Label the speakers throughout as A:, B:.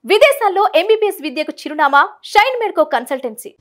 A: విదేశాల్లో ఎంబీబీఎస్ విద్యకు చిరునామా షైన్ మెడ్కో కన్సల్టెన్సీ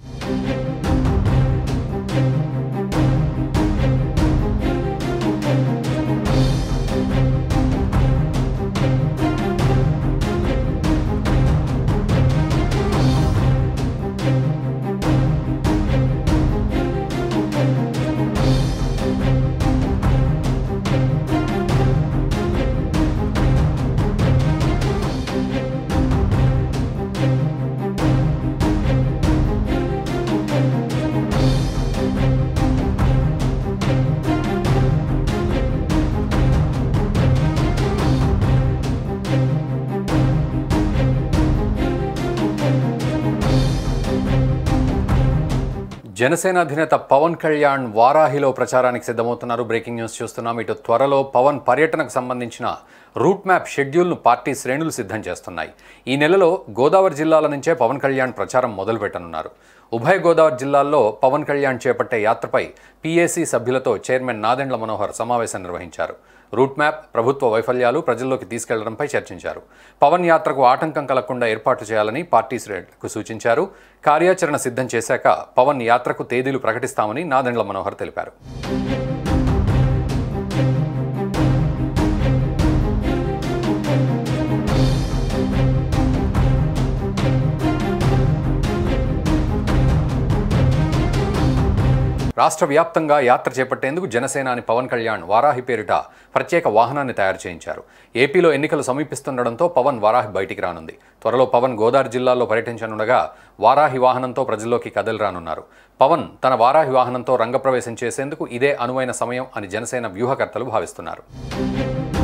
B: జనసేన అధినేత పవన్ కళ్యాణ్ వారాహిలో ప్రచారానికి సిద్ధమవుతున్నారు బ్రేకింగ్ న్యూస్ చూస్తున్నాం ఇటు త్వరలో పవన్ పర్యటనకు సంబంధించిన రూట్ మ్యాప్ షెడ్యూల్ను పార్టీ శ్రేణులు సిద్ధం చేస్తున్నాయి ఈ నెలలో గోదావరి జిల్లాల నుంచే పవన్ కళ్యాణ్ ప్రచారం మొదలుపెట్టనున్నారు ఉభయ గోదావరి జిల్లాల్లో పవన్ కళ్యాణ్ చేపట్టే యాత్రపై పీఏసీ సభ్యులతో చైర్మన్ నాదెండ్ల మనోహర్ సమావేశం నిర్వహించారు రూట్ మ్యాప్ ప్రభుత్వ వైఫల్యాలు ప్రజల్లోకి తీసుకెళ్లడంపై చర్చించారు పవన్ యాత్రకు ఆటంకం కలగకుండా ఏర్పాటు చేయాలని పార్టీ శ్రేణులకు సూచించారు కార్యాచరణ సిద్ధం చేశాక పవన్ యాత్రకు తేదీలు ప్రకటిస్తామని నాదెండ్ల మనోహర్ తెలిపారు రాష్ట్ర వ్యాప్తంగా యాత్ర చేపట్టేందుకు జనసేనాని పవన్ కళ్యాణ్ వారాహి పేరిట ప్రత్యేక వాహనాన్ని తయారు చేయించారు ఏపీలో ఎన్నికలు సమీపిస్తుండడంతో పవన్ వారాహి బయటికి రానుంది త్వరలో పవన్ గోదావరి జిల్లాలో పర్యటించనుండగా వారాహి వాహనంతో ప్రజల్లోకి కదలి రానున్నారు పవన్ తన వారాహి వాహనంతో రంగప్రవేశం చేసేందుకు ఇదే అనువైన సమయం అని జనసేన వ్యూహకర్తలు భావిస్తున్నారు